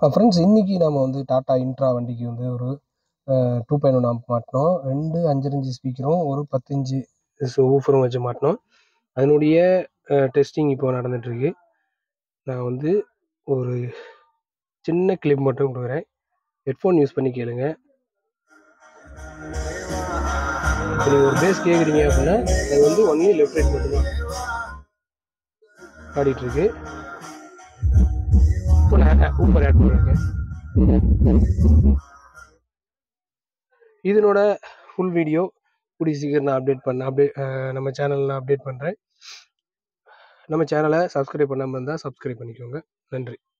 friends இன்றைக்கி நாம் வந்து டாட்டா இன்ட்ரா வண்டிக்கு வந்து ஒரு டூ பாயிண்ட் ஒன் ஆம்ப் மாட்டினோம் ரெண்டு அஞ்சரை இன்ச்சு ஸ்பீக்கரும் ஒரு பத்து இன்ச்சு ஊஃபரும் வச்சு மாட்டினோம் அதனுடைய டெஸ்டிங் இப்போ நடந்துகிட்ருக்கு நான் வந்து ஒரு சின்ன கிளிப் மட்டும் கொடுக்குறேன் ஹெட்ஃபோன் யூஸ் பண்ணி கேளுங்க இப்போ நீங்கள் ஒரு பேஸ் கேட்குறீங்க அப்படின்னா அது வந்து ஒன்லி லெஃப்ட் ரைட் மட்டும்தான் ஆடிட்டுருக்கு இப்போ நான் ஊப்பர் ஆட் பண்ணியிருக்கேன் இதனோட ஃபுல் வீடியோ கூடிய சீக்கிரம் நான் அப்டேட் பண்ண அப்டேட் நம்ம சேனலில் அப்டேட் பண்ணுறேன் நம்ம சேனலை சப்ஸ்கிரைப் பண்ணாமல் இருந்தால் சப்ஸ்கிரைப் பண்ணிக்கோங்க நன்றி